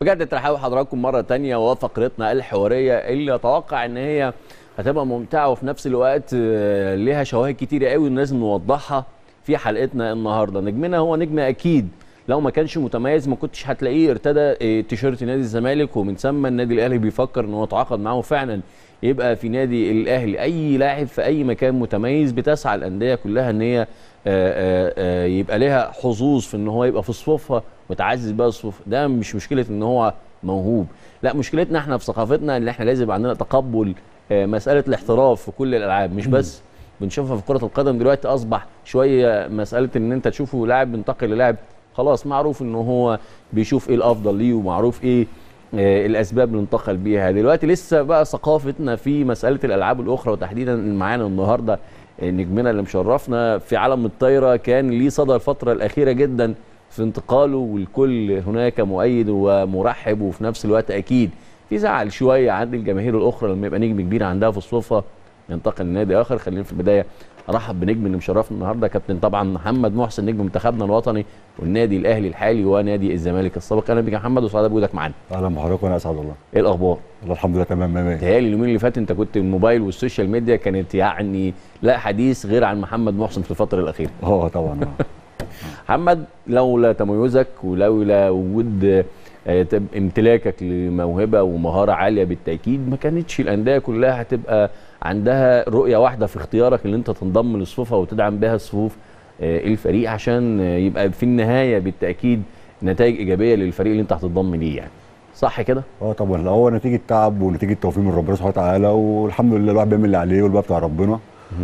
بجد ترحبوا حضراتكم مره تانية وفقرتنا الحواريه اللي اتوقع ان هي هتبقى ممتعه وفي نفس الوقت آه، ليها شواهد كتيره قوي لازم نوضحها في حلقتنا النهارده نجمنا هو نجم اكيد لو ما كانش متميز ما كنتش هتلاقيه ارتدى آه، تيشيرت نادي الزمالك ومن ثم النادي الاهلي بيفكر ان هو يتعاقد معاه فعلا يبقى في نادي الاهلي اي لاعب في اي مكان متميز بتسعى الانديه كلها ان هي آه، آه، آه، يبقى لها حظوظ في ان هو يبقى في صفوفها وتعزز بقى الصفوف ده مش مشكله ان هو موهوب لا مشكلتنا احنا في ثقافتنا ان احنا لازم يبقى عندنا تقبل آه، مساله الاحتراف في كل الالعاب مش بس بنشوفها في كره القدم دلوقتي اصبح شويه مساله ان انت تشوفه لاعب بينتقل للاعب خلاص معروف ان هو بيشوف ايه الافضل ليه ومعروف ايه آه، الاسباب اللي انتقل بيها دلوقتي لسه بقى ثقافتنا في مساله الالعاب الاخرى وتحديدا معانا النهارده آه، نجمنا اللي مشرفنا في عالم الطايره كان ليه صدى الفتره الاخيره جدا في انتقاله والكل هناك مؤيد ومرحب وفي نفس الوقت اكيد في زعل شويه عند الجماهير الاخرى لما يبقى نجم كبير عندها في الصفه ينتقل لنادي اخر خلينا في البدايه ارحب بنجم اللي مشرفنا النهارده كابتن طبعا محمد محسن نجم منتخبنا الوطني والنادي الاهلي الحالي ونادي الزمالك السابق اهلا بك يا محمد وسعداء بوجودك معانا اهلا بحضرتك وانا اسعد والله ايه الاخبار والله الحمد لله تمام 100 تهيألي اليومين اللي فاتوا انت كنت الموبايل والسوشيال ميديا كانت يعني لا حديث غير عن محمد محسن في الفتره الاخيره اه طبعا آه. محمد لولا تميزك ولولا وجود آه، تب- امتلاكك لموهبه ومهاره عاليه بالتاكيد ما كانتش الانديه كلها هتبقى عندها رؤيه واحده في اختيارك ان انت تنضم لصفوفها وتدعم بها صفوف آه، الفريق عشان آه، يبقى في النهايه بالتاكيد نتائج ايجابيه للفريق اللي انت هتنضم ليه يعني صح كده؟ اه طبعا هو نتيجه تعب ونتيجه توفيق من ربنا سبحانه وتعالى والحمد لله الواحد بيعمل اللي عليه والباقي بتاع ربنا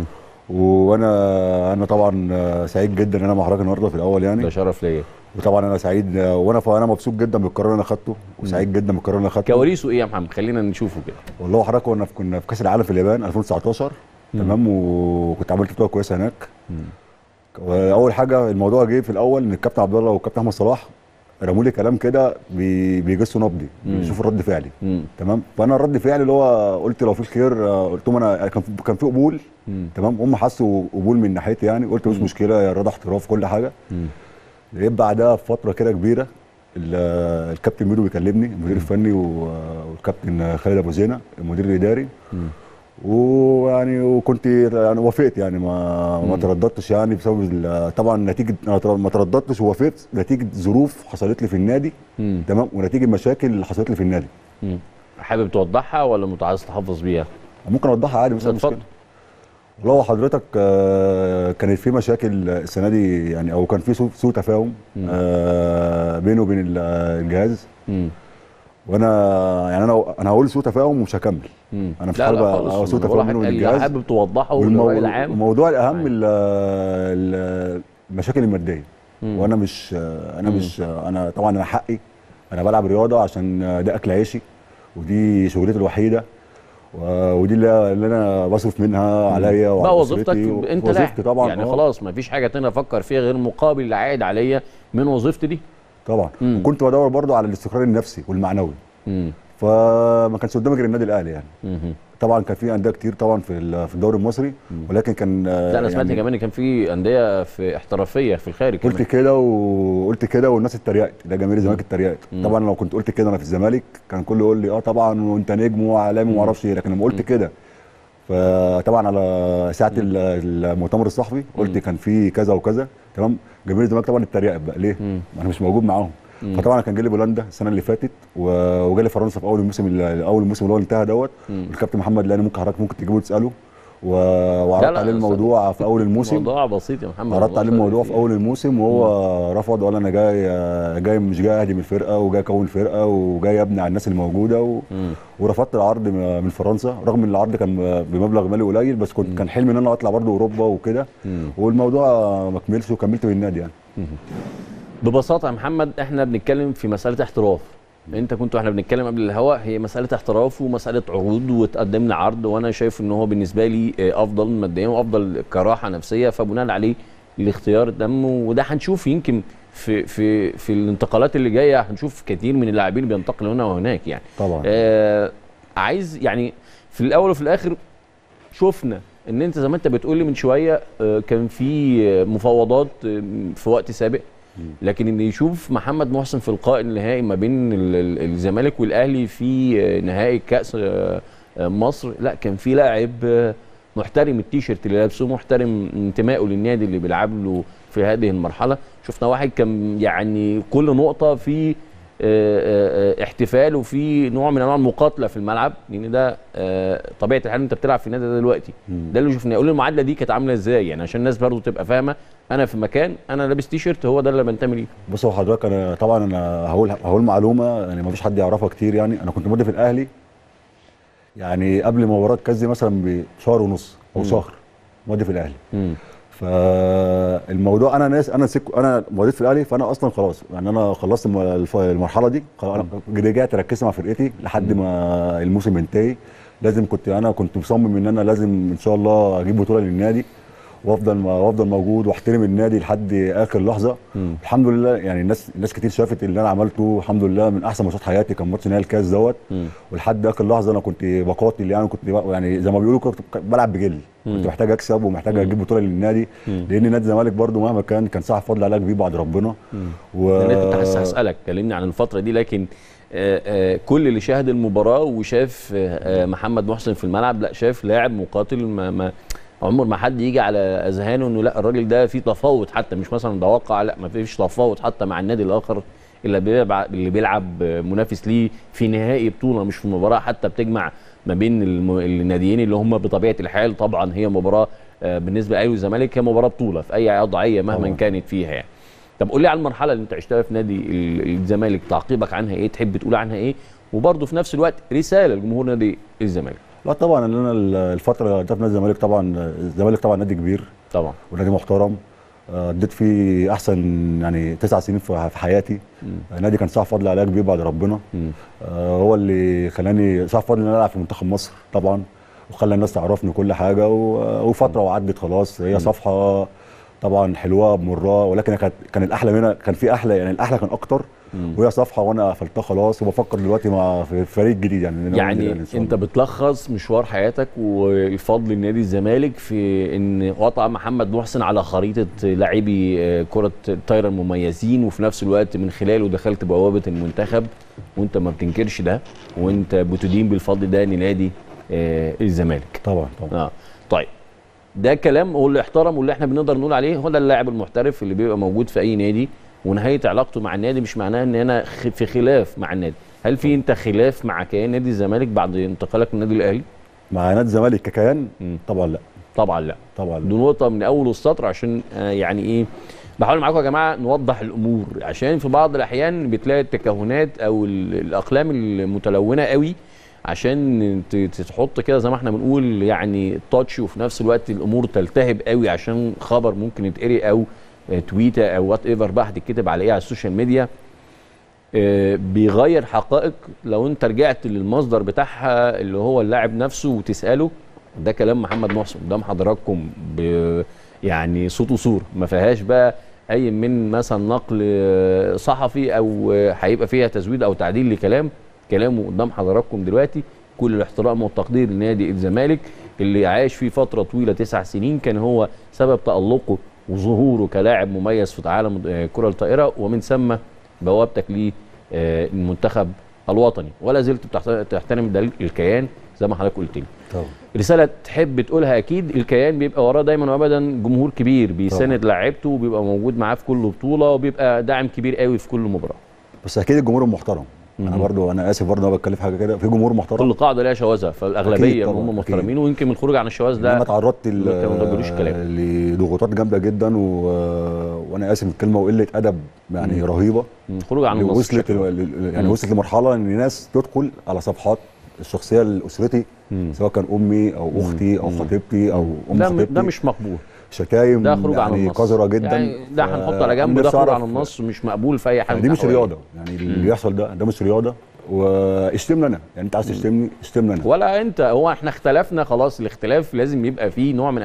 وانا انا طبعا آه، سعيد جدا ان انا مع حضرتك النهارده في الاول ده يعني شرف ليا وطبعا انا سعيد آه، وانا فانا مبسوط جدا بالقرار اللي انا خدته وسعيد جدا بالقرار اللي انا خدته كواليسه ايه يا محمد؟ خلينا نشوفه كده والله حضرتك كنا في كنا في كاس العالم في اليابان 2019 تمام وكنت عملت بطوله كويسه هناك اول حاجه الموضوع جه في الاول ان الكابتن عبد الله والكابتن احمد صلاح رموا لي كلام كده بي- بيجسوا نبضي بيشوفوا الرد فعلي مم. تمام فانا الرد فعلي اللي هو قلت لو في الخير آه، قلت لهم انا كان في- كان في قبول مم. تمام هم حسوا قبول من ناحيتي يعني قلت مش مشكله يا رضا احتراف كل حاجه مم. لقيت بعدها بفتره كده كبيره ال- الكابتن ميدو بيكلمني المدير الفني و- والكابتن خالد ابو زينه المدير الاداري ويعني وكنت يعني وافقت يعني ما ما ترددتش يعني بسبب ال- طبعا نتيجه أنا تر- ما ترددتش ووافقت نتيجه ظروف حصلت لي في النادي مم. تمام ونتيجه مشاكل اللي حصلت لي في النادي مم. حابب توضحها ولا مت- عايز تحافظ بيها؟ ممكن اوضحها عادي بس اتفضل. مشكله والله هو حضرتك آه، كانت في مشاكل السنه دي يعني او كان في سوء سوء تفاهم آه، بينه وبين ال- الجهاز مم. وانا يعني انا انا هقول سوء تفاهم ومش هكمل مم. انا مش لا حابب لا أ- خالص أو سوء أنا تفاهم بقول بينه وبين اللي الجهاز حابب توضحه والمو- والرأي العام والموضوع الاهم معاك. ال- ال- المشاكل الماديه مم. وانا مش انا مش انا طبعا انا حقي انا بلعب رياضه عشان ده اكل عيشي ودي شغلتي الوحيده و- ودي اللي اللي انا بصرف منها عليا وعلى بقى وظيفتك أسرتي انت وظيفتي لاعب طبعا يعني آه. خلاص ما فيش حاجه تانية افكر فيها غير مقابل اللي عايد عليا من وظيفتي دي طبعا مم. وكنت بدور برضو على الاستقرار النفسي والمعنوي مم. فما كانش قدامي غير النادي الاهلي يعني مم. طبعا كان في انديه كتير طبعا في ال- في الدوري المصري ولكن كان لا انا سمعت كمان ان كان في انديه في احترافيه في الخارج قلت كمان كده وقلت كده والناس اتريقت ده جماهير الزمالك اتريقت مم. طبعا لو كنت قلت كده انا في الزمالك كان كله يقول لي اه طبعا وانت نجم وعالمي وما اعرفش ايه لكن لما قلت كده فطبعا على ساعه ال- المؤتمر الصحفي قلت كان في كذا وكذا تمام جماهير الزمالك طبعا اتريقت بقى ليه؟ مم. ما انا مش موجود معاهم فطبعا أنا كان جالي بولندا السنه اللي فاتت و- وجالي فرنسا في اول الموسم ال- اول الموسم اللي هو انتهى دوت مم. الكابتن محمد لاني ممكن حضرتك ممكن تجيبه تساله و- لا، وعرضت لا، عليه الموضوع في اول الموسم موضوع بسيط يا محمد عرضت عليه الموضوع في فيه. اول الموسم وهو رفض وقال انا جاي جاي مش جاي اهدم الفرقه وجاي اكون فرقه وجاي ابني على الناس اللي موجوده و... مم. ورفضت العرض م- من فرنسا رغم ان العرض كان بمبلغ مالي قليل بس كنت كان حلمي ان انا اطلع برضه اوروبا وكده مم. والموضوع ما كملش وكملت بالنادي يعني ببساطه يا محمد احنا بنتكلم في مساله احتراف انت كنت واحنا بنتكلم قبل الهواء هي مساله احتراف ومساله عروض وتقدم لي عرض وانا شايف ان هو بالنسبه لي آه، افضل ماديا وافضل كراحه نفسيه فبناء عليه الاختيار تم وده هنشوف يمكن في في في الانتقالات اللي جايه هنشوف كتير من اللاعبين بينتقلوا هنا وهناك يعني طبعا آه عايز يعني في الاول وفي الاخر شفنا ان انت زي ما انت بتقول لي من شويه آه كان في آه، مفاوضات آه، في وقت سابق لكن ان يشوف محمد محسن في القاء النهائي ما بين ال- ال- الزمالك والاهلي في آه، نهائي كاس آه، آه، مصر لا كان في لاعب آه، محترم التيشيرت اللي لابسه محترم انتمائه للنادي اللي بيلعب له في هذه المرحله شفنا واحد كان يعني كل نقطه في آه، آه، آه، احتفال وفي نوع من انواع المقاتله في الملعب لان ده آه، طبيعه الحال انت بتلعب في النادي ده دلوقتي ده اللي شفناه قول المعادله دي كانت عامله ازاي يعني عشان الناس برضو تبقى فاهمه انا في مكان انا لابس تيشيرت هو ده اللي بنتمي ليه بص هو حضرتك انا طبعا انا هقول هقول معلومه يعني ما فيش حد يعرفها كتير يعني انا كنت مضي في الاهلي يعني قبل مباراه كاس دي مثلا بشهر ونص او شهر مضي في الاهلي مم. فالموضوع انا ناس انا سك انا مضيت في الاهلي فانا اصلا خلاص يعني انا خلصت الم- الف- المرحله دي خلاص انا رجعت ركزت مع فرقتي لحد ما الموسم ينتهي لازم كنت انا كنت مصمم ان انا لازم ان شاء الله اجيب بطوله للنادي وافضل وافضل موجود واحترم النادي لحد اخر لحظه مم. الحمد لله يعني الناس الناس كتير شافت اللي انا عملته الحمد لله من احسن ماتشات حياتي كان ماتش نهائي الكاس دوت مم. ولحد اخر لحظه انا كنت بقاتل يعني كنت بق- يعني زي ما بيقولوا كنت بلعب بجل كنت محتاج اكسب ومحتاج اجيب بطوله للنادي لان نادي الزمالك برده مهما كان كان صاحب فضل عليا كبير بعد ربنا و انا كنت حاسس هسالك كلمني عن الفتره دي لكن آه، آه، كل اللي شاهد المباراه وشاف آه، آه، محمد محسن في الملعب لا شاف لاعب مقاتل ما, ما عمر ما حد يجي على اذهانه انه لا الراجل ده في تفاوت حتى مش مثلا ده واقع لا ما فيش تفاوت حتى مع النادي الاخر اللي بيلعب اللي بيلعب آه، منافس ليه في نهائي بطوله مش في مباراه حتى بتجمع ما بين الم- الناديين اللي هم بطبيعه الحال طبعا هي مباراه آه، بالنسبه لاهلي والزمالك هي مباراه بطوله في اي وضعيه مهما طبعاً. كانت فيها يعني طب قول لي على المرحله اللي انت عشتها في نادي ال- الزمالك تعقيبك عنها ايه تحب تقول عنها ايه وبرضه في نفس الوقت رساله لجمهور نادي الزمالك لا طبعا ان انا الفتره اللي قضيتها في نادي الزمالك طبعا الزمالك طبعا نادي كبير طبعا ونادي محترم آه، اديت فيه احسن يعني تسع سنين في في حياتي النادي كان صاحب فضل عليا كبير بعد ربنا مم. آه، هو اللي خلاني صاحب فضل ان انا العب في منتخب مصر طبعا وخلى الناس تعرفني كل حاجه و- وفتره وعدت خلاص هي صفحه طبعا حلوه بمراه ولكن كانت كان الاحلى منها كان في احلى يعني الاحلى كان اكتر وهي صفحه وانا قفلتها خلاص وبفكر دلوقتي مع في فريق جديد يعني إن أنا يعني أنزل إن شاء انت الله. بتلخص مشوار حياتك والفضل لنادي الزمالك في ان وضع محمد محسن على خريطه لاعبي آه، كره الطايره المميزين وفي نفس الوقت من خلاله دخلت بوابه المنتخب وانت ما بتنكرش ده وانت بتدين بالفضل ده لنادي آه، الزمالك طبعا طبعا اه طيب ده كلام هو اللي احترم واللي احنا بنقدر نقول عليه هو ده اللاعب المحترف اللي بيبقى موجود في اي نادي ونهايه علاقته مع النادي مش معناها ان انا خ- في خلاف مع النادي هل في انت خلاف مع كيان نادي الزمالك بعد انتقالك من النادي الاهلي مع نادي الزمالك ككيان مم. طبعا لا طبعا لا طبعا دي لا. نقطه من اول السطر عشان آه يعني ايه بحاول معاكم يا جماعه نوضح الامور عشان في بعض الاحيان بتلاقي التكهنات او ال- الاقلام المتلونه قوي عشان ت- ت- تحط كده زي ما احنا بنقول يعني تاتش وفي نفس الوقت الامور تلتهب قوي عشان خبر ممكن يتقري او آه، تويته او وات ايفر بقى هتتكتب على ايه على السوشيال ميديا آه، بيغير حقائق لو انت رجعت للمصدر بتاعها اللي هو اللاعب نفسه وتساله ده كلام محمد محسن قدام حضراتكم ب يعني صوت وصوره ما فيهاش بقى اي من مثلا نقل آه، صحفي او آه، هيبقى فيها تزويد او تعديل لكلام كلامه قدام حضراتكم دلوقتي كل الاحترام والتقدير لنادي الزمالك اللي عاش فيه فتره طويله تسع سنين كان هو سبب تالقه وظهوره كلاعب مميز في عالم آه، كره الطائره ومن ثم بوابتك للمنتخب الوطني ولا زلت بتحت- تحترم ده الكيان زي ما حضرتك قلت لي طبعا رساله تحب تقولها اكيد الكيان بيبقى وراه دايما وابدا جمهور كبير بيساند لاعيبته وبيبقى موجود معاه في كل بطوله وبيبقى داعم كبير قوي في كل مباراه بس اكيد الجمهور المحترم انا برضو انا اسف برضو انا بتكلم في حاجه كده في جمهور محترم كل قاعده ليها شواذها فالاغلبيه أكيد ان طبعاً، هم أكيد. محترمين ويمكن من الخروج عن الشواذ انا ده تعرضت ل- كانوا ما بيقولوش كلام. لضغوطات جامده جدا و... وانا اسف الكلمه وقله ادب يعني رهيبه من الخروج عن النص وصلت ل- ل- يعني وصلت لمرحله ان ناس تدخل على صفحات الشخصيه لاسرتي سواء كان امي او اختي او خطيبتي او ام ده, خطيبتي ده مش مقبول شتايم ده خروج عن يعني النص قذره جدا يعني ده هنحطه على آه، جنب ده نفسي خروج أعرف- عن النص مش مقبول في اي حاجه يعني دي من مش الأحوال. رياضه يعني اللي بيحصل ده ده مش رياضه واشتمني انا يعني انت عايز تشتمني اشتمني انا ولا انت هو احنا اختلفنا خلاص الاختلاف لازم يبقى فيه نوع من انواع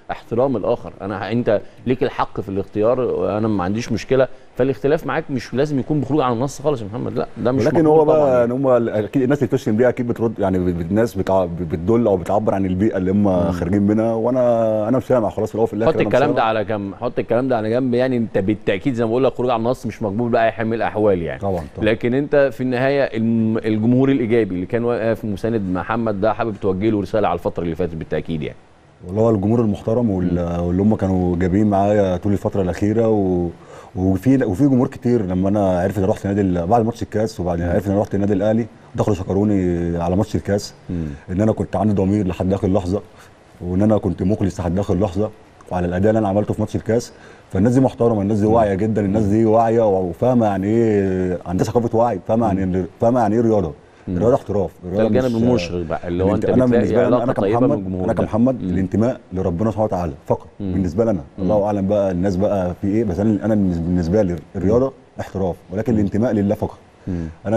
احترام الاخر انا انت ليك الحق في الاختيار وانا ما عنديش مشكله فالاختلاف معاك مش لازم يكون بخروج عن النص خالص يا محمد لا ده مش ولكن مقبول هو طبعاً بقى يعني. يعني هم اكيد الناس اللي بتشتم دي اكيد بترد يعني ب- الناس بتع... بتدل او بتعبر عن البيئه اللي هم خارجين منها وانا انا مش سامع خلاص في الاول وفي الاخر حط أنا مش الكلام ده سامع. على جنب حط الكلام ده على جنب يعني انت بالتاكيد زي ما بقول لك خروج عن النص مش مقبول باي حال من الاحوال يعني طبعا طبعا لكن انت في النهايه الم- الجمهور الايجابي اللي كان واقف مساند محمد ده حابب توجه له رساله على الفتره اللي فاتت بالتاكيد يعني والله هو الجمهور المحترم وال- واللي هم كانوا جايبين معايا طول الفتره الاخيره و... وفي وفي جمهور كتير لما انا عرفت ان رحت نادي ال- بعد ماتش الكاس وبعدين عرفت ان انا رحت النادي الاهلي دخلوا شكروني على ماتش الكاس ان انا كنت عندي ضمير لحد اخر لحظه وان انا كنت مخلص لحد اخر لحظه وعلى الاداء اللي انا عملته في ماتش الكاس فالناس دي محترمه الناس دي واعيه جدا الناس دي واعيه وفاهمه يعني ايه عندها ثقافه وعي فاهمه يعني فاهمه يعني ايه رياضه الرياضه احتراف ده الرياضة الجانب مش- المشرق بقى اللي هو انت الانت- انا بتلاقي بالنسبه لي علاقه انا طيبه من كمحمد الجمهور انا ده. كمحمد مم. الانتماء لربنا سبحانه وتعالى فقط مم. بالنسبه لي انا الله اعلم بقى الناس بقى في ايه بس انا انا بالنسبه لي الرياضه احتراف ولكن الانتماء لله فقط مم. انا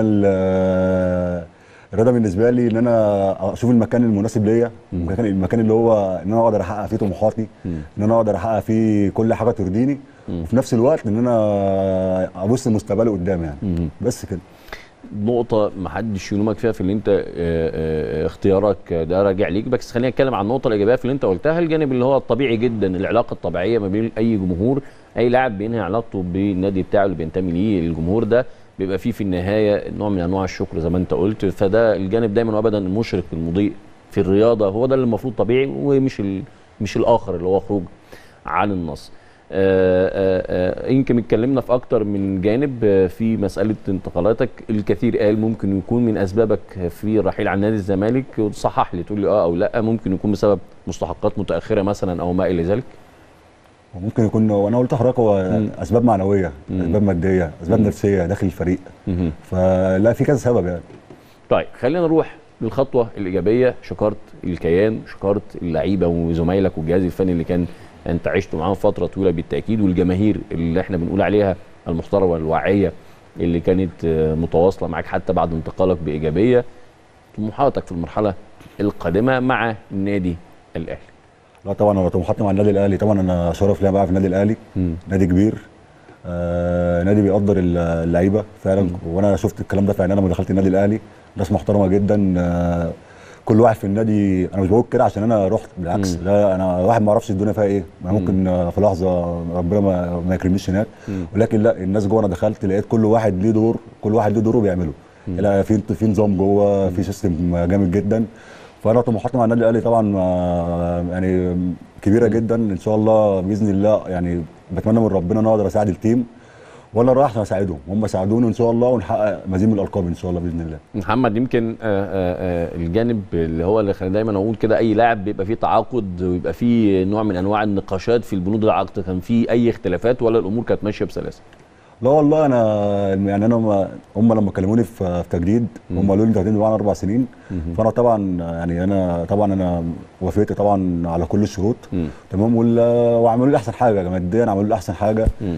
ال- الرياضه بالنسبه لي ان انا اشوف المكان المناسب ليا المكان المكان اللي هو ان انا اقدر احقق فيه طموحاتي مم. ان انا اقدر احقق فيه كل حاجه ترضيني مم. وفي نفس الوقت ان انا ابص لمستقبلي قدام يعني مم. بس كده نقطة ما حدش يلومك فيها في اللي انت اه، اه، اختيارك ده راجع ليك بس خلينا نتكلم عن النقطة الإيجابية في اللي انت قلتها الجانب اللي هو الطبيعي جدا العلاقة الطبيعية ما بين أي جمهور أي لاعب بينهي علاقته بالنادي بتاعه اللي بينتمي ليه الجمهور ده بيبقى فيه في النهاية نوع من أنواع الشكر زي ما انت قلت فده الجانب دايما وأبدا المشرق المضيء في الرياضة هو ده اللي المفروض طبيعي ومش ال... مش الآخر اللي هو خروج عن النص آه، آه، آه، يمكن اتكلمنا في اكتر من جانب آه، في مساله انتقالاتك الكثير قال ممكن يكون من اسبابك في الرحيل عن نادي الزمالك وتصحح لي تقول لي اه او لا ممكن يكون بسبب مستحقات متاخره مثلا او ما الى ذلك وممكن يكون وانا قلت لحضرتك هو مم. اسباب معنويه مم. اسباب ماديه اسباب مم. نفسيه داخل الفريق مهم. فلا في كذا سبب يعني طيب خلينا نروح للخطوه الايجابيه شكرت الكيان شكرت اللعيبه وزمايلك والجهاز الفني اللي كان انت عشت معاهم فتره طويله بالتاكيد والجماهير اللي احنا بنقول عليها المحترمه والواعيه اللي كانت آه، متواصله معاك حتى بعد انتقالك بايجابيه طموحاتك في المرحله القادمه مع النادي الاهلي لا طبعا انا طموحاتي مع النادي الاهلي طبعا انا شرف ليا بقى في النادي الاهلي نادي كبير آه نادي بيقدر اللعيبه فعلا وانا شفت الكلام ده فعلا لما دخلت النادي الاهلي ناس محترمه جدا آه كل واحد في النادي انا مش بقول كده عشان انا رحت بالعكس مم. لا انا واحد ما اعرفش الدنيا فيها ايه ما مم. ممكن آه، في لحظه ربنا ما, ما يكرمنيش هناك مم. ولكن لا الناس جوه انا دخلت لقيت كل واحد ليه دور كل واحد ليه دوره بيعمله لا في في نظام جوه في سيستم جامد جدا فانا طموحاتي مع النادي الاهلي طبعا آه، يعني كبيره جدا ان شاء الله باذن الله يعني بتمنى من ربنا ان أنا اقدر اساعد التيم وانا رايح عشان اساعدهم هم ساعدوني ان شاء الله ونحقق مزيد من الالقاب ان شاء الله باذن الله محمد يمكن آه، آه، آه، الجانب اللي هو اللي خلينا دايما اقول كده اي لاعب بيبقى فيه تعاقد ويبقى فيه نوع من انواع النقاشات في البنود العقد كان فيه اي اختلافات ولا الامور كانت ماشيه بسلاسه لا والله انا يعني انا هم, هم لما كلموني في في تجديد هم قالوا لي انت هتمضي معانا اربع سنين فانا طبعا يعني انا طبعا انا وافقت طبعا على كل الشروط مم. تمام وال- وعملوا لي احسن حاجه ماديا عملوا لي احسن حاجه مم.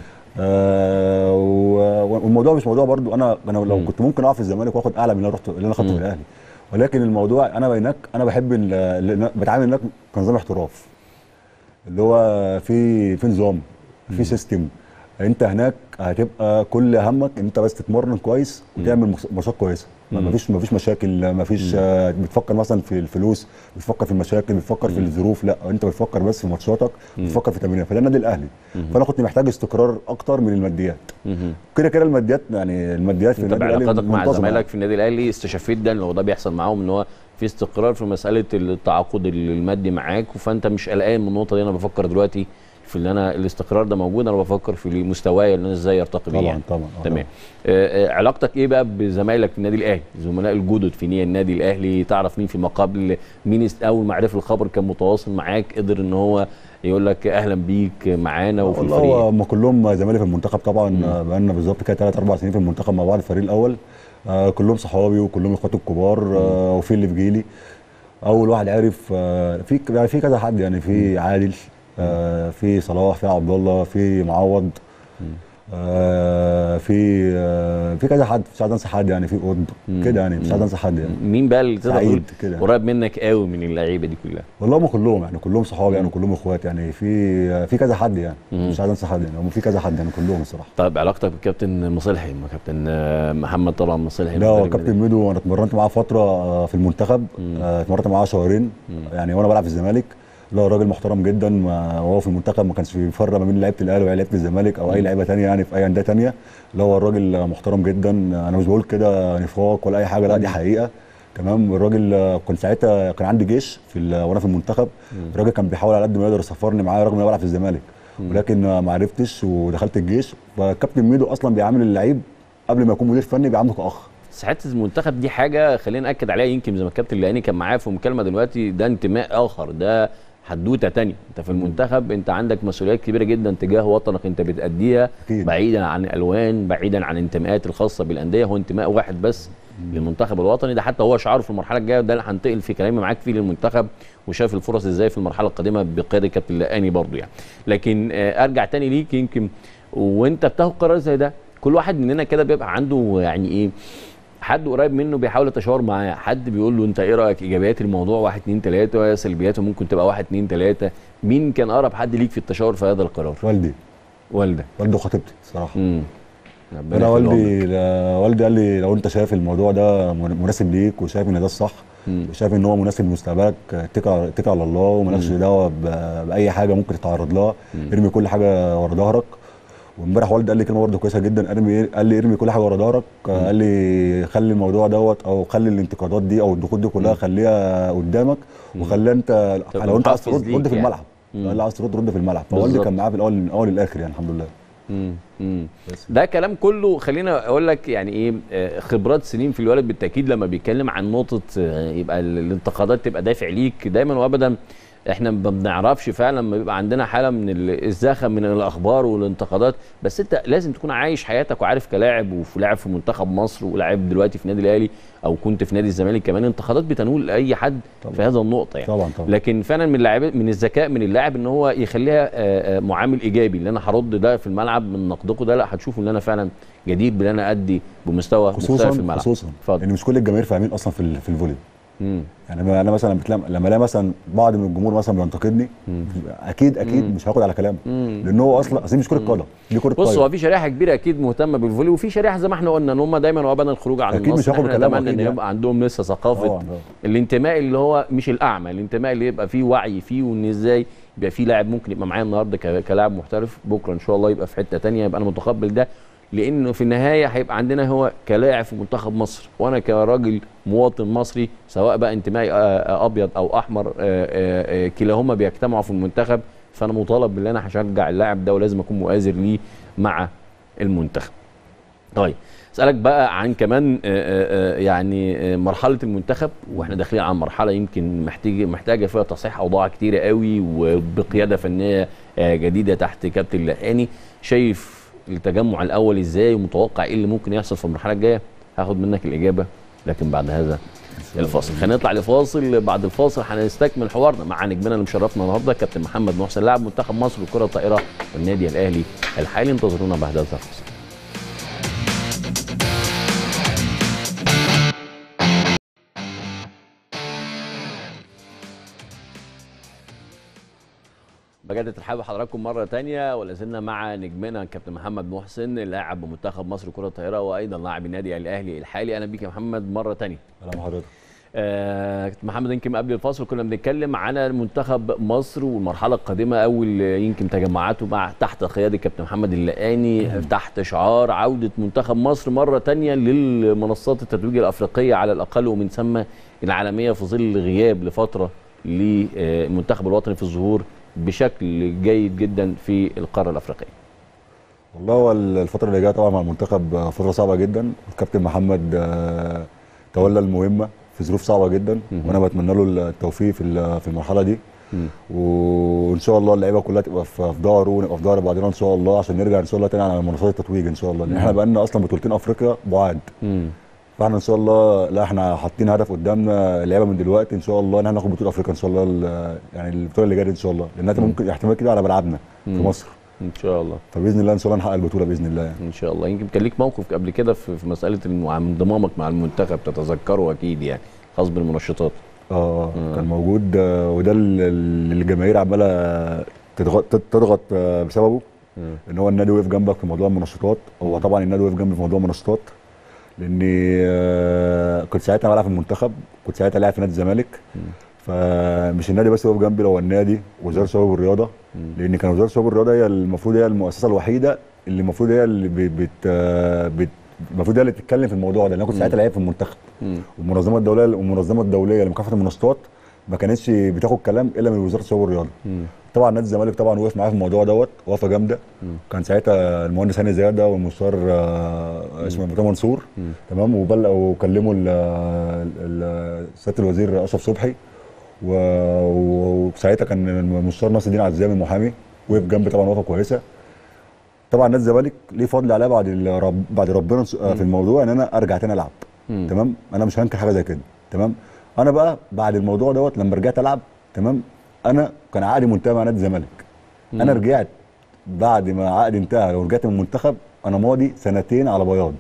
آه و- والموضوع مش موضوع برضو انا انا لو مم. كنت ممكن اقف في الزمالك واخد اعلى من اللي انا رحت اللي انا خدته مم. في الاهلي ولكن الموضوع انا هناك انا بحب ال- ال- بتعامل هناك كنظام احتراف اللي هو في في نظام في سيستم انت هناك هتبقى كل همك ان انت بس تتمرن كويس وتعمل مس- ماتشات كويسه ما مم. فيش ما فيش مشاكل ما فيش آه، بتفكر مثلا في الفلوس بتفكر في المشاكل بتفكر في الظروف لا انت بتفكر بس في ماتشاتك بتفكر في تمرينك فده النادي الاهلي فانا كنت محتاج استقرار اكتر من الماديات مهم. كده كده الماديات يعني الماديات في انت النادي الاهلي بعلاقاتك مع منتظمة. زمايلك في النادي الاهلي استشفيت ده لو ده بيحصل معاهم ان هو في استقرار في مساله التعاقد المادي معاك فانت مش قلقان من النقطه دي انا بفكر دلوقتي في اللي انا الاستقرار ده موجود انا بفكر في مستواي اللي انا ازاي ارتقي بيه طبعا يعني. طبعا آه، تمام آه، آه، علاقتك ايه بقى بزمايلك في النادي الاهلي زملاء الجدد في نية النادي الاهلي تعرف مين في ما قبل مين است- اول ما عرف الخبر كان متواصل معاك قدر ان هو يقول لك اهلا بيك معانا وفي والله الفريق هو هم كلهم زمايلي في المنتخب طبعا آه، بقالنا بالظبط كده ثلاث اربع سنين في المنتخب مع بعض الفريق الاول آه كلهم صحابي وكلهم اخواتي الكبار آه وفي اللي في جيلي اول واحد عرف آه في يعني في كذا حد يعني في عادل آه في صلاح في عبد الله في معوض آه في آه في كذا حد مش عايز انسى حد يعني في قطب كده يعني مش عايز انسى حد يعني مين بقى اللي تقدر سعيد تقول كده. قريب منك قوي من اللعيبه دي كلها والله هم كلهم يعني كلهم صحابي يعني كلهم اخوات يعني في في كذا حد يعني مش عايز انسى حد يعني هم في كذا حد يعني كلهم الصراحه طيب علاقتك بالكابتن مصلحي ما كابتن آه، محمد طبعا مصلحي لا هو مدرب كابتن النادي. ميدو انا اتمرنت معاه فتره آه، في المنتخب آه، اتمرنت معاه شهرين يعني وانا بلعب في الزمالك لا راجل محترم جدا ما وهو في المنتخب ما كانش بيفرق ما بين لعيبه الاهلي ولعيبه الزمالك او اي لعيبه ثانيه يعني في اي انديه ثانيه لا هو الراجل محترم جدا انا مش بقول كده نفاق ولا اي حاجه لا دي حقيقه تمام الراجل آه، كنت ساعتها كان عندي جيش في ال- وانا في المنتخب الراجل كان بيحاول على قد ما يقدر يسفرني معاه رغم ان انا بلعب في الزمالك ولكن آه، ما عرفتش ودخلت الجيش فكابتن ميدو اصلا بيعامل اللعيب قبل ما يكون مدير فني بيعامله كاخ بس حته المنتخب دي حاجه خلينا ناكد عليها يمكن زي ما الكابتن لاني كان معايا في مكالمه دلوقتي ده انتماء اخر ده حدوته تانية انت في المنتخب انت عندك مسؤوليات كبيره جدا تجاه وطنك انت بتاديها أكيد. بعيدا عن الالوان بعيدا عن الانتماءات الخاصه بالانديه هو انتماء واحد بس للمنتخب الوطني ده حتى هو شعاره في المرحله الجايه ده اللي هنتقل في كلامي معاك فيه للمنتخب وشايف الفرص ازاي في المرحله القادمه بقياده كابتن لقاني برضو يعني لكن آه، ارجع تاني ليك يمكن وانت بتاخد قرار زي ده كل واحد مننا كده بيبقى عنده يعني ايه حد قريب منه بيحاول يتشاور معاه حد بيقول له انت ايه رايك ايجابيات الموضوع واحد اتنين تلاته سلبياته ممكن تبقى واحد اتنين تلاته مين كان اقرب حد ليك في التشاور في هذا القرار والدي والدك والدي وخطيبتي الصراحه امم انا والدي لا- والدي قال لي لو انت شايف الموضوع ده من- مناسب ليك وشايف ان ده الصح مم. وشايف ان هو مناسب لمستقبلك اتكل اتكل على الله ومالكش دعوه ب- باي حاجه ممكن تتعرض لها ارمي كل حاجه ورا ظهرك وامبارح والدي قال لي كلمه برضه كويسه جدا ارمي قال لي ارمي كل حاجه ورا ظهرك قال لي خلي الموضوع دوت او خلي الانتقادات دي او الضغوط دي كلها خليها قدامك وخليها انت تبقى لو انت عايز محفز ترد ليك رد في يعني. الملعب قال لي عايز ترد رد في الملعب فوالدي بالظبط. كان معاه في الاول من الاول للاخر يعني الحمد لله مم. مم. بس. ده كلام كله خلينا اقول لك يعني ايه آه، خبرات سنين في الولد بالتاكيد لما بيتكلم عن نقطه آه، يبقى ال- الانتقادات تبقى دافع ليك دايما وابدا احنا ما بنعرفش فعلا لما بيبقى عندنا حاله من ال- الزخم من الاخبار والانتقادات بس انت لازم تكون عايش حياتك وعارف كلاعب وفي لاعب في منتخب مصر ولاعب دلوقتي في النادي الاهلي او كنت في نادي الزمالك كمان انتقادات بتنول اي حد طبعا. في هذا النقطه يعني طبعا طبعا لكن فعلا من اللاعب من الذكاء من اللاعب ان هو يخليها آه، آه، معامل ايجابي اللي انا هرد ده في الملعب من نقدكم ده لا هتشوفوا ان انا فعلا جديد بان انا ادي بمستوى مختلف في خصوصا الملعب خصوصا اتفضل. ان مش كل الجماهير فاهمين اصلا في ال- في الفولي مم. يعني انا أنا مثلا بتلاقي لما الاقي مثلا بعض من الجمهور مثلا بينتقدني اكيد اكيد مش هاخد على كلامه لان هو اصلا اصل دي مش كره قدم دي كره بص طايره هو في شريحه كبيره اكيد مهتمه بالفولي وفي شريحه زي ما احنا قلنا ان هم دايما وابدا الخروج عن أكيد النص مش هاخد احنا بكلامه نتمنى أكيد ان يعني. يبقى عندهم لسه ثقافه طبعا طبعا. الانتماء اللي هو مش الاعمى الانتماء اللي يبقى فيه وعي فيه وان ازاي يبقى فيه لاعب ممكن يبقى معايا النهارده ك- كلاعب محترف بكره ان شاء الله يبقى في حته تانية يبقى انا متقبل ده لانه في النهايه هيبقى عندنا هو كلاعب في منتخب مصر وانا كراجل مواطن مصري سواء بقى انتمائي آه، آه، ابيض او احمر آه، آه، آه، كلاهما بيجتمعوا في المنتخب فانا مطالب بان انا هشجع اللاعب ده ولازم اكون مؤازر ليه مع المنتخب طيب اسالك بقى عن كمان آه، آه، آه، يعني آه، مرحله المنتخب واحنا داخلين على مرحله يمكن محتاجه محتاجه فيها تصحيح اوضاع كتيره قوي وبقياده فنيه آه، جديده تحت كابتن لقاني شايف التجمع الاول ازاي ومتوقع ايه اللي ممكن يحصل في المرحله الجايه هاخد منك الاجابه لكن بعد هذا الفاصل خلينا نطلع لفاصل بعد الفاصل هنستكمل حوارنا مع نجمنا اللي مشرفنا النهارده كابتن محمد محسن لاعب منتخب مصر لكره الطائره والنادي الاهلي الحالي انتظرونا بعد هذا الفاصل بجد ترحب بحضراتكم مره تانية ولا زلنا مع نجمنا كابتن محمد محسن لاعب بمنتخب مصر كره الطائره وايضا لاعب النادي الاهلي الحالي انا بيك يا محمد مره تانية اهلا بحضرتك آه كابتن محمد يمكن قبل الفاصل كنا بنتكلم على منتخب مصر والمرحله القادمه اول يمكن تجمعاته مع تحت قياده كابتن محمد اللقاني تحت شعار عوده منتخب مصر مره تانية للمنصات التتويج الافريقيه على الاقل ومن ثم العالميه في ظل غياب لفتره للمنتخب الوطني في الظهور بشكل جيد جدا في القاره الافريقيه والله هو الفتره اللي جايه طبعا مع المنتخب فتره صعبه جدا الكابتن محمد آه، تولى المهمه في ظروف صعبه جدا وانا بتمنى له التوفيق في ال- في المرحله دي وان شاء الله اللعيبه كلها تبقى في في ظهره ونبقى في ظهر بعضنا ان شاء الله عشان نرجع ان شاء الله تاني على منصات التتويج ان شاء الله لان احنا بقى لنا اصلا بطولتين افريقيا بعاد فاحنا ان شاء الله لا احنا حاطين هدف قدامنا اللعيبه من دلوقتي ان شاء الله ان احنا ناخد بطوله افريقيا ان شاء الله ال- يعني البطوله اللي جايه دي ان شاء الله لانها ممكن احتمال كده على ملعبنا في مصر ان شاء الله فباذن الله ان شاء الله نحقق البطوله باذن الله يعني. ان شاء الله يمكن كان ليك موقف قبل كده في في مساله الم- انضمامك مع المنتخب تتذكره اكيد يعني خاص بالمنشطات اه كان موجود آه، وده ال- ال- اللي الجماهير عماله تضغط تضغط آه، بسببه ان هو النادي وقف جنبك في موضوع المنشطات هو طبعا النادي وقف جنبي في موضوع المنشطات لاني آه، كنت ساعتها بلعب في المنتخب كنت ساعتها لاعب في نادي الزمالك فمش النادي بس وقف جنبي لو النادي وزاره الشباب والرياضه لان كان وزاره الشباب والرياضه هي المفروض هي المؤسسه الوحيده اللي المفروض هي اللي بت بت آه، بت- المفروض هي اللي تتكلم في الموضوع ده لان انا كنت ساعتها لعيب في المنتخب والمنظمه الدوليه والمنظمه الدوليه لمكافحه المنشطات ما كانتش بتاخد كلام الا من وزاره الشباب والرياضه طبعا نادي الزمالك طبعا وقف معايا في الموضوع دوت وقفه جامده كان ساعتها المهندس هاني زياده والمستشار آه، اسمه مرتضى منصور تمام وبلغ وكلموا ال- ال- سياده الوزير اشرف صبحي و- وساعتها كان المستشار ناصر الدين عزام المحامي وقف جنبي طبعا وقفه كويسه طبعا نادي الزمالك ليه فضل عليا بعد الرب بعد ربنا س- في الموضوع ان انا ارجع تاني العب تمام انا مش هنكر حاجه زي كده تمام انا بقى بعد الموضوع دوت لما رجعت العب تمام انا كان عقدي منتهي مع نادي الزمالك انا رجعت بعد ما عقدي انتهى ورجعت من المنتخب انا ماضي سنتين على بياض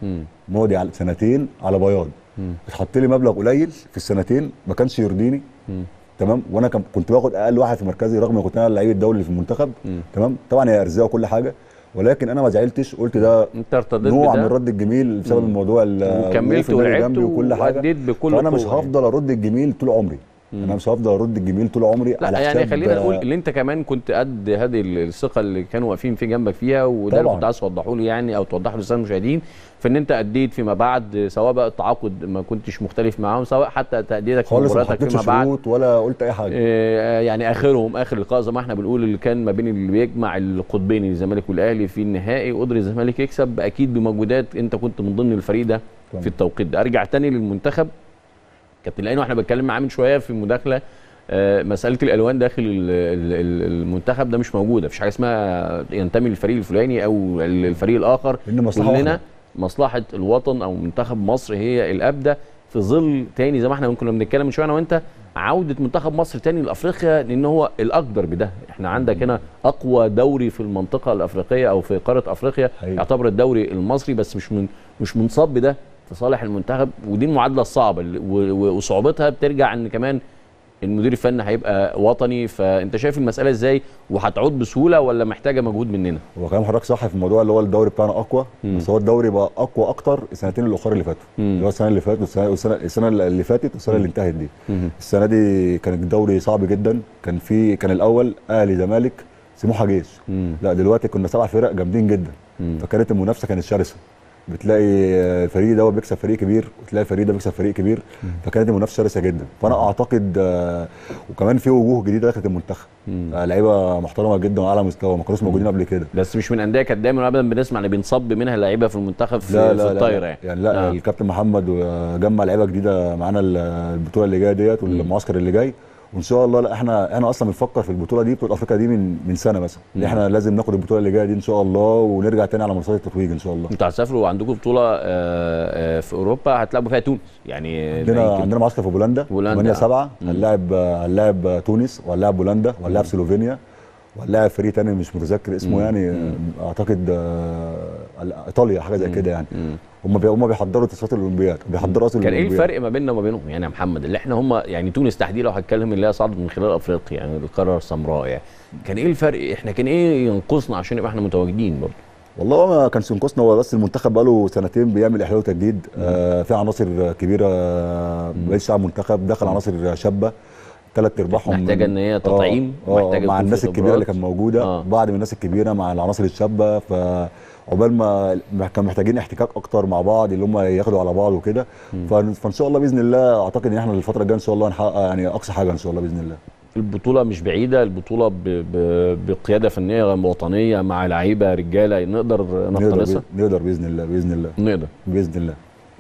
ماضي على سنتين على بياض اتحط لي مبلغ قليل في السنتين ما كانش يرضيني تمام وانا كم- كنت باخد اقل واحد في مركزي رغم ان كنت انا اللعيب الدولي اللي في المنتخب تمام طبعا هي ارزاق وكل حاجه ولكن انا ما زعلتش قلت ده انت ارتضيت نوع بده من رد الجميل بسبب الموضوع ال- وكملت وقوف النادي ولعبت جنبي وكل حاجه وأديت بكل فانا مش قوة يعني. هفضل ارد الجميل طول عمري انا مش هفضل ارد الجميل طول عمري لا على يعني حساب خلينا نقول ان انت كمان كنت قد هذه الثقه اللي كانوا واقفين في جنبك فيها وده اللي طبعاً. كنت عايز توضحه لي يعني او توضحه للساده المشاهدين في ان انت اديت فيما بعد سواء بقى التعاقد ما كنتش مختلف معاهم سواء حتى تاديتك في خالص ما مبارياتك حطيتش فيما بعد شروط ولا قلت اي حاجه آه، يعني اخرهم اخر لقاء زي ما احنا بنقول اللي كان ما بين اللي بيجمع القطبين الزمالك والاهلي في النهائي وقدر الزمالك يكسب اكيد بمجهودات انت كنت من ضمن الفريق ده طبعاً. في التوقيت ده ارجع تاني للمنتخب كابتن لانه احنا بنتكلم معاه من شويه في مداخله آه، مساله الالوان داخل ال- ال- ال- المنتخب ده مش موجوده مفيش حاجه اسمها ينتمي للفريق الفلاني او الفريق الاخر لأن مصلحة كلنا واحدة. مصلحه الوطن او منتخب مصر هي الابده في ظل تاني زي ما احنا كنا بنتكلم من شويه انا وانت عوده منتخب مصر تاني لافريقيا لان هو الاقدر بده احنا عندك هنا اقوى دوري في المنطقه الافريقيه او في قاره افريقيا حقيقي. يعتبر الدوري المصري بس مش من مش منصب بده في صالح المنتخب ودي المعادله الصعبه اللي- و- و- وصعوبتها بترجع ان كمان المدير الفني هيبقى وطني فانت شايف المساله ازاي وهتعود بسهوله ولا محتاجه مجهود مننا هو كلام حضرتك صح في الموضوع اللي هو الدوري بتاعنا اقوى بس هو الدوري بقى اقوى اكتر السنتين الاخر اللي فاتوا اللي هو السنه اللي فاتت والسنه والسنه السنه اللي فاتت والسنه اللي انتهت دي السنه دي كان الدوري صعب جدا كان في كان الاول اهلي زمالك سموحه جيش لا دلوقتي كنا سبع فرق جامدين جدا فكانت المنافسه كانت شرسه بتلاقي الفريق ده بيكسب فريق كبير وتلاقي الفريق ده بيكسب فريق كبير فكانت المنافسه شرسه جدا فانا اعتقد آه، وكمان في وجوه جديده دخلت المنتخب آه، لعيبه محترمه جدا وعلى مستوى ما كانوش موجودين قبل كده بس مش من انديه كانت دايما ابدا بنسمع ان بينصب منها لعيبه في المنتخب في, لا في لا لا الطايره لا يعني يعني لا آه. آه. الكابتن محمد جمع لعيبه جديده معانا ال- البطوله اللي جايه ديت والمعسكر اللي جاي وان شاء الله لا احنا احنا اصلا بنفكر في البطوله دي بطوله افريقيا دي من من سنه مثلا ان احنا لازم ناخد البطوله اللي جايه دي ان شاء الله ونرجع تاني على مسار التتويج ان شاء الله انتوا هتسافروا وعندكم بطوله آه، آه، في اوروبا هتلعبوا فيها تونس يعني ده عندنا يمكن- عندنا معسكر في بولندا بولندا، 8 آه. 7 هنلاعب هنلاعب تونس وهنلاعب بولندا وهنلاعب سلوفينيا وهنلاعب فريق تاني مش متذكر اسمه يعني اعتقد آه، ايطاليا حاجه زي كده يعني هم بي هم بيحضروا تصفيات الاولمبياد بيحضروا اصلا كان ايه الأولمبياد. الفرق ما بيننا وما بينهم يعني يا محمد اللي احنا هم يعني تونس تحديدا لو هتكلم اللي هي صعدت من خلال افريقيا يعني القاره السمراء يعني كان ايه الفرق احنا كان ايه ينقصنا عشان يبقى احنا متواجدين برضه والله ما كانش ينقصنا هو بس المنتخب بقاله سنتين بيعمل احلال وتجديد آه في عناصر كبيره آه، ما بقتش على المنتخب دخل عناصر شابه ثلاث ارباعهم محتاجة إن هي تطعيم، آه آه محتاجة مع يكون الناس في الكبيره اللي خبرات. كانت موجوده آه. آه. بعض من الناس الكبيره مع العناصر الشابه فعقبال ما ما كانوا محتاجين احتكاك اكتر مع بعض اللي هم ياخدوا على بعض وكده فان فإن شاء الله باذن الله اعتقد ان احنا الفتره الجايه ان شاء الله نحقق يعني اقصى حاجه ان شاء الله باذن الله البطوله مش بعيده البطوله ب... ب... بقياده فنيه وطنيه مع لعيبه رجاله نقدر نقدر نقتنصها بإذن- نقدر باذن الله باذن الله نقدر باذن الله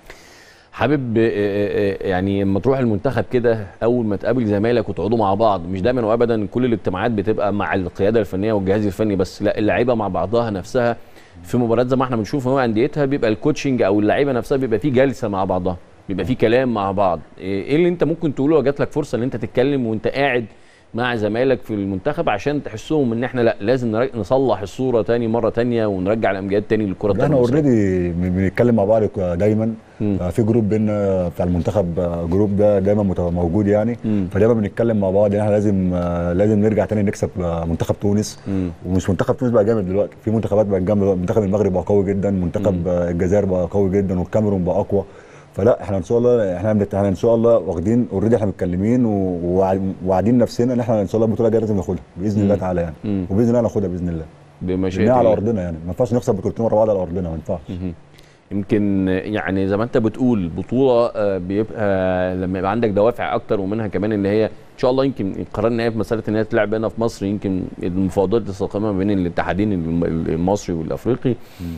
حابب آه، آه، آه، يعني لما تروح المنتخب كده اول ما تقابل زمايلك وتقعدوا مع بعض مش دايما وابدا كل الاجتماعات بتبقى مع القياده الفنيه والجهاز الفني بس لا اللعيبه مع بعضها نفسها في مباريات زي ما احنا بنشوف هو انديتها بيبقى الكوتشنج او اللعيبه نفسها بيبقى في جلسه مع بعضها بيبقى في كلام مع بعض ايه اللي انت ممكن تقوله لو جات لك فرصه ان انت تتكلم وانت قاعد مع زمايلك في المنتخب عشان تحسهم ان احنا لا لازم نرج- نصلح الصوره تاني مره تانية ونرجع الامجاد تاني للكره احنا الطايرة المصرية. اوريدي بنتكلم مع بعض دايما مم. آه، في جروب بينا بتاع المنتخب آه، جروب ده دايما مت- موجود يعني مم. فدايما بنتكلم مع بعض ان احنا لازم آه، لازم نرجع تاني نكسب آه، منتخب تونس مم. ومش منتخب تونس بقى جامد دلوقتي في منتخبات بقت جامده دلوقتي. منتخب المغرب بقى قوي جدا منتخب آه، الجزائر بقى قوي جدا والكاميرون بقى اقوى فلا احنا ان شاء الله احنا بنت- احنا ان شاء الله واخدين اوريدي احنا متكلمين و- ووع- وواعدين نفسنا ان احنا ان شاء الله البطوله الجايه لازم ناخدها باذن الله تعالى يعني مم. وباذن الله ناخدها باذن الله بمشيئة لانها على الله. ارضنا يعني ما ينفعش نخسر بطولتين ورا بعض على ارضنا ما ينفعش مهم. يمكن يعني زي ما انت بتقول بطوله آه، بيبقى لما يبقى عندك دوافع اكتر ومنها كمان ان هي ان شاء الله يمكن القرار النهائي في مساله ان هي تلعب هنا في مصر يمكن المفاوضات تستقيم ما بين الاتحادين الم- المصري والافريقي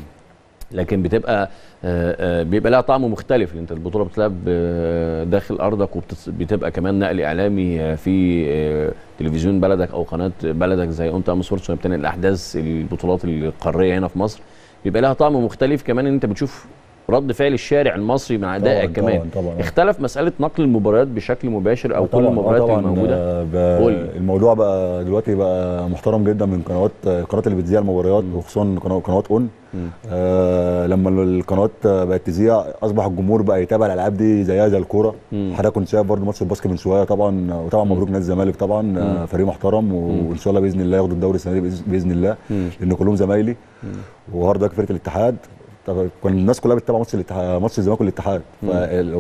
لكن بتبقى آه، آه، بيبقى لها طعم مختلف انت البطوله بتلعب آه، داخل ارضك وبتبقى كمان نقل اعلامي آه، في آه، تلفزيون بلدك او قناه بلدك زي اون تايم سبورتس وهي بتنقل الاحداث البطولات القاريه هنا في مصر بيبقى لها طعم مختلف كمان ان انت بتشوف رد فعل الشارع المصري مع ادائك طبعاً، كمان طبعاً، طبعاً. اختلف مساله نقل المباريات بشكل مباشر او آه كل طبعاً، آه المباريات طبعاً، الموجوده آه، ب- قول. الموضوع بقى دلوقتي بقى محترم جدا من قنوات القنوات اللي بتذيع المباريات وخصوصا قناه- قنوات اون آه لما القنوات بقت تذيع اصبح الجمهور بقى يتابع الالعاب دي زيها زي الكوره مم. حضرتك كنت شايف برضه ماتش الباسكت من شويه طبعا وطبعا مبروك نادي الزمالك طبعا آه فريق محترم وان شاء الله باذن الله ياخدوا الدوري السنه دي بإذ- باذن الله مم. لان كلهم زمايلي وهارد لك فرقه الاتحاد طب كان الناس كلها بتتابع ماتش الاتحاد ماتش الزمالك والاتحاد ف- و-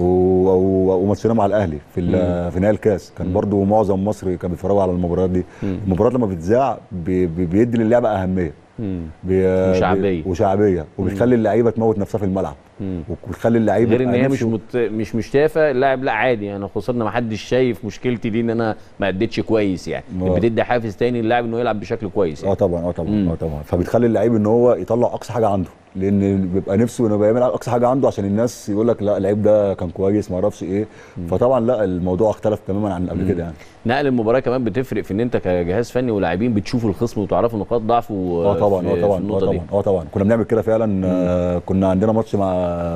و- وماتشنا مع الاهلي في ال- في نهائي الكاس كان برضو معظم مصر كان بيتفرجوا على المباريات دي المباريات لما بتذاع بي- بي- بيدي للعبه اهميه مم. بي- وشعبية. بي- وشعبيه وبتخلي اللعيبه تموت نفسها في الملعب مم. وبتخلي اللعيبه غير ان يبقى هي مش نفسه- مت... مش مش شايفه اللاعب لا عادي انا خسرنا ما حدش شايف مشكلتي دي ان انا ما اديتش كويس يعني آه. بتدي حافز تاني للاعب انه يلعب بشكل كويس اه يعني. طبعا اه طبعا مم. اه طبعا فبتخلي اللعيب ان هو يطلع اقصى حاجه عنده لان بيبقى نفسه انه يعمل اقصى حاجه عنده عشان الناس يقول لك لا اللعيب ده كان كويس ما اعرفش ايه فطبعا لا الموضوع اختلف تماما عن قبل كده يعني نقل المباراه كمان بتفرق في ان انت كجهاز فني ولاعبين بتشوفوا الخصم وتعرفوا نقاط ضعفه اه طبعا في- اه في طبعا اه النقطه دي طبعا اه طبعا كنا بنعمل كده فعلا آه كنا عندنا ماتش مع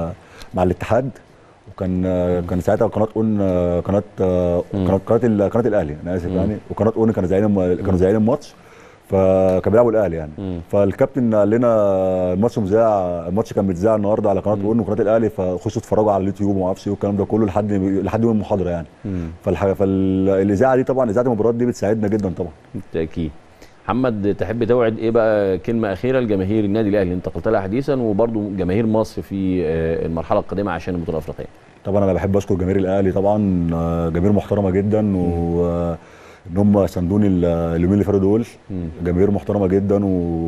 مع الاتحاد وكان آه كان ساعتها قناه اون آه قناه آه قناه قناه ال- قناه الاهلي انا اسف يعني وقناه اون كانوا زايعين الم- كانوا زايعين الماتش فكان بيلعبوا الاهلي يعني مم. فالكابتن قال لنا الماتش مذاع الماتش كان متذاع النهارده على قناه اون وقناه الاهلي فخشوا اتفرجوا على اليوتيوب وما اعرفش ايه والكلام ده كله لحد لحد يوم المحاضره يعني مم. فالحاجه فالاذاعه دي طبعا اذاعه المباريات دي بتساعدنا جدا طبعا بالتاكيد محمد تحب توعد ايه بقى كلمه اخيره لجماهير النادي الاهلي انت قلت لها حديثا وبرضه جماهير مصر في آه، المرحله القادمه عشان البطوله الافريقيه طبعا انا بحب اشكر جماهير الاهلي طبعا آه، جماهير محترمه جدا و آه، ان هم ساندوني ال- اليومين اللي فاتوا دول مم. جماهير محترمه جدا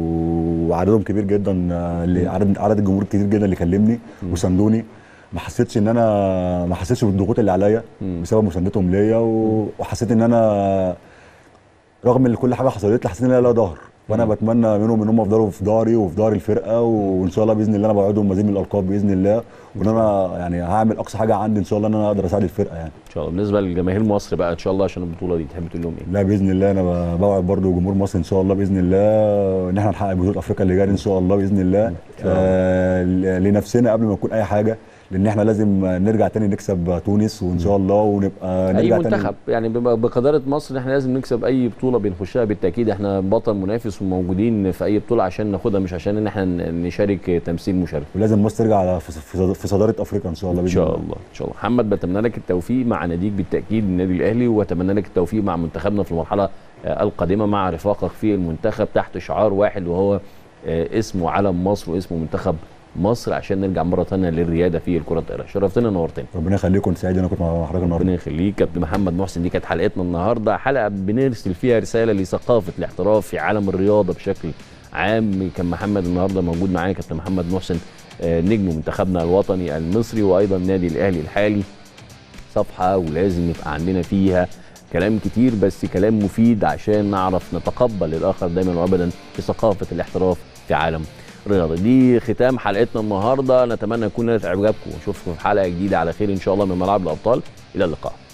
و- وعددهم كبير جدا آه، اللي- عدد عدد الجمهور كتير جدا اللي كلمني وساندوني ما حسيتش ان انا ما حسيتش بالضغوط اللي عليا مم. بسبب مساندتهم ليا و- وحسيت ان انا رغم ان كل حاجه حصلت لي حسيت ان انا لا ظهر وانا بتمنى منهم ان هم يفضلوا في ظهري وفي ظهر الفرقه وان شاء الله باذن الله انا بوعدهم مزيد من الالقاب باذن الله وان انا يعني هعمل اقصى حاجه عندي ان شاء الله ان انا اقدر اساعد الفرقه يعني ان شاء الله بالنسبه لجماهير مصر بقى ان شاء الله عشان البطوله دي تحب تقول لهم ايه لا باذن الله انا بوعد برضو جمهور مصر ان شاء الله باذن الله ان احنا نحقق بطوله افريقيا اللي جايه دي ان شاء الله باذن الله آه لنفسنا قبل ما يكون اي حاجه لان احنا لازم نرجع تاني نكسب تونس وان شاء الله ونبقى اي نرجع منتخب يعني بما- بقداره مصر احنا لازم نكسب اي بطوله بنخشها بالتاكيد احنا بطل منافس وموجودين في اي بطوله عشان ناخدها مش عشان ان احنا ن- نشارك تمثيل مشرف ولازم مصر ترجع على في- في في صداره افريقيا ان شاء الله ان باذن شاء الله الله ان شاء الله محمد بتمنى لك التوفيق مع ناديك بالتاكيد النادي الاهلي واتمنى لك التوفيق مع منتخبنا في المرحله آه، القادمه مع رفاقك في المنتخب تحت شعار واحد وهو آه، اسمه علم مصر واسمه منتخب مصر عشان نرجع مره ثانيه للرياده في الكره الطائره شرفتنا نورتنا ربنا يخليكم سعيد انا كنت مع حضرتك النهارده ربنا يخليك كابتن محمد محسن دي كانت حلقتنا النهارده حلقه بنرسل فيها رساله لثقافه الاحتراف في عالم الرياضه بشكل عام كان محمد النهارده موجود معانا كابتن محمد محسن آه، نجم منتخبنا الوطني المصري وايضا نادي الاهلي الحالي صفحه ولازم يبقى عندنا فيها كلام كتير بس كلام مفيد عشان نعرف نتقبل الاخر دايما وابدا في ثقافه الاحتراف في عالم الرياضه دي ختام حلقتنا النهارده نتمنى يكون نالت اعجابكم ونشوفكم في حلقه جديده على خير ان شاء الله من ملعب الابطال الى اللقاء